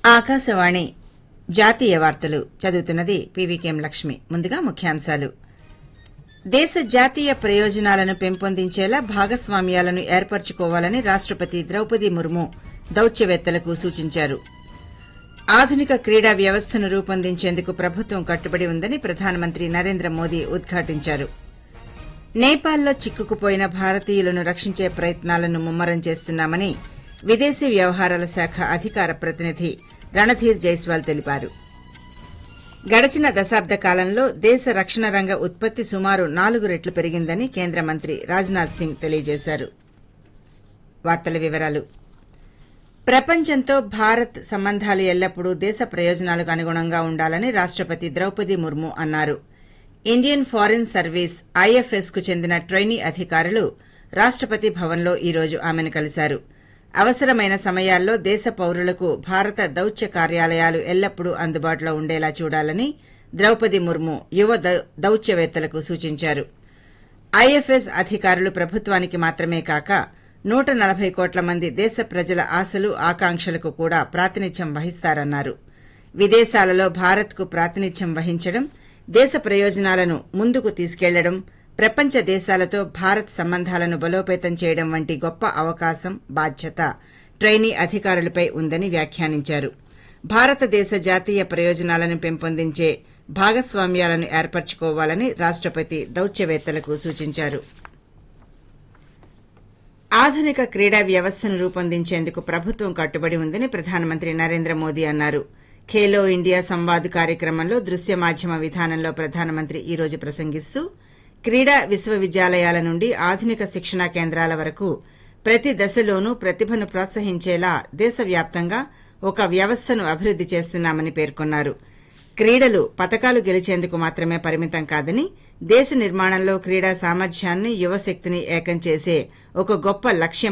ఆకాశవాణి జాతీయ వార్తలు చదువుతున్నది పీవీకేం లక్ష్మి ముందుగా ముఖ్యాంశాలు దేశ జాతీయ ప్రయోజనాలను పెంపొందించేలా భాగస్వామ్యాలను ఏర్పరచుకోవాలని రాష్టపతి ద్రౌపది ముర్ము దౌత్యవేత్తలకు సూచించారు ఆధునిక క్రీడా వ్యవస్థను రూపొందించేందుకు ప్రభుత్వం కట్టుబడి ఉందని ప్రధానమంత్రి నరేంద్ర మోదీ ఉద్ఘాటించారు నేపాల్లో చిక్కుకుపోయిన భారతీయులను రక్షించే ప్రయత్నాలను ముమ్మరం చేస్తున్నామని విదేశీ వ్యవహారాల శాఖ అధికార ప్రతినిధి రణధీర్ జైస్వాల్ తెలిపారు గడచిన దశాబ్ద కాలంలో దేశ రక్షణ రంగ ఉత్పత్తి సుమారు నాలుగు రెట్లు పెరిగిందని కేంద్ర మంత్రి రాజ్నాథ్ సింగ్ తెలియజేశారు వార్తల వివరాలు ప్రపంచంతో భారత్ సంబంధాలు ఎల్లప్పుడూ దేశ ప్రయోజనాలకు అనుగుణంగా ఉండాలని రాష్టపతి ద్రౌపది ముర్ము అన్నారు ఇండియన్ ఫారిన్ సర్వీస్ ఐఎఫ్ఎస్ కు చెందిన ట్రైనీ అధికారులు రాష్టపతి భవన్లో ఈ రోజు ఆమెను కలిశారు అవసరమైన సమయాల్లో దేశ పౌరులకు భారత దౌత్య కార్యాలయాలు ఎల్లప్పుడూ అందుబాటులో ఉండేలా చూడాలని ద్రౌపది ముర్ము యువ దౌత్యవేత్తలకు సూచించారు ఐఎఫ్ఎస్ అధికారులు ప్రభుత్వానికి మాత్రమే కాక నూట నలభై కోట్ల మంది దేశ ప్రజల ఆశలు ఆకాంక్షలకు కూడా ప్రాతినిధ్యం వహిస్తారన్నారు విదేశాలలో భారత్కు ప్రాతినిధ్యం వహించడం దేశ ప్రయోజనాలను ముందుకు తీసుకెళ్లడం ప్రపంచ దేశాలతో భారత్ సంబంధాలను బలోపేతం చేయడం వంటి గొప్ప అవకాశం బాధ్యత ట్రైనీ అధికారులపై ఉందని వ్యాఖ్యానించారు భారతదేశ జాతీయ ప్రయోజనాలను పెంపొందించే భాగస్వామ్యాలను ఏర్పరచుకోవాలని రాష్టపతి దౌత్యవేత్తలకు సూచించారు ఆధునిక క్రీడా వ్యవస్థను రూపొందించేందుకు ప్రభుత్వం కట్టుబడి ఉందని ప్రధానమంత్రి నరేంద్ర మోదీ అన్నారు ఖేలో ఇండియా సంవాద్ కార్యక్రమంలో దృశ్య మాధ్యమ విధానంలో ప్రధానమంత్రి ఈ రోజు ప్రసంగిస్తూ క్రీడా విశ్వవిద్యాలయాల నుండి ఆధునిక శిక్షణా కేంద్రాల వరకు ప్రతి దశలోనూ ప్రతిభను ప్రోత్సహించేలా దేశవ్యాప్తంగా ఒక వ్యవస్థను అభివృద్ది చేస్తున్నామని పేర్కొన్నారు క్రీడలు పతకాలు గెలిచేందుకు మాత్రమే పరిమితం కాదని దేశ నిర్మాణంలో క్రీడా సామర్థ్యాన్ని యువశక్తిని ఏకం చేసే ఒక గొప్ప లక్ష్యం